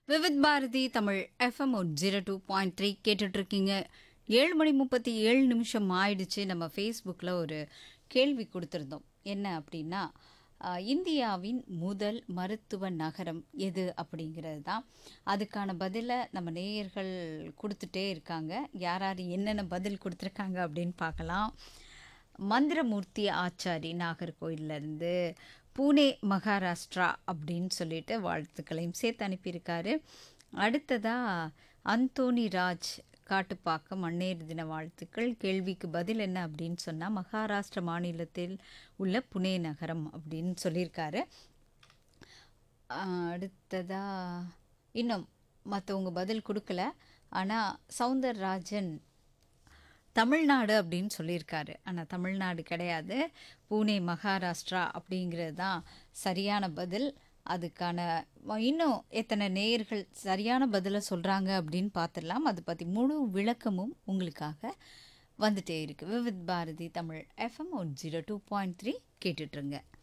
Vividh Bharati Tamil FM ஒரு zero two point three கேட்டுட்ருக்கீங்க ஏழு மணி முப்பத்தி ஏழு நிமிஷம் ஆயிடுச்சு நம்ம ஃபேஸ்புக்கில் ஒரு கேள்வி கொடுத்துருந்தோம் என்ன அப்படின்னா ஆஹ், இந்தியாவின் முதல் மருத்துவ நகரம் எது அப்படிங்கிறது தான் அதுக்கான பதிலை நம்ம நேயர்கள் கொடுத்துட்டே இருக்காங்க யார் யார் என்னென்ன பதில் கொடுத்துருக்காங்க அப்படின்னு பார்க்கலாம் மந்திரமூர்த்தி ஆச்சாரி நாகர்கோயிலேருந்து பூனே மகாராஷ்டிரா அப்படின்னு சொல்லிட்டு வாழ்த்துக்களையும் சேர்த்து அனுப்பியிருக்காரு அடுத்ததாக அந்தோனி ராஜ் காட்டுப்பாக்கம் மண்ணேறு தின வாழ்த்துக்கள் கேள்விக்கு பதில் என்ன அப்படின்னு சொன்னால் மகாராஷ்டிர மாநிலத்தில் உள்ள புனே நகரம் அப்படின்னு சொல்லியிருக்காரு ஆஹ் அடுத்ததா இன்னும் மற்றவங்க பதில் கொடுக்கல ஆனால் சவுந்தரராஜன் தமிழ்நாடு அப்படின்னு சொல்லியிருக்காரு ஆனால் தமிழ்நாடு கிடையாது பூனே மகாராஷ்டிரா அப்படிங்கிறது தான் சரியான பதில் அதுக்கான வ- இன்னும் எத்தனை நேயர்கள் சரியான பதிலை சொல்கிறாங்க அப்படின்னு பார்த்துடலாம் அதை பற்றி முழு விளக்கமும் உங்களுக்காக வந்துட்டே இருக்கு Vividh Bharati Tamil FM one zero two point three கேட்டுட்ருங்க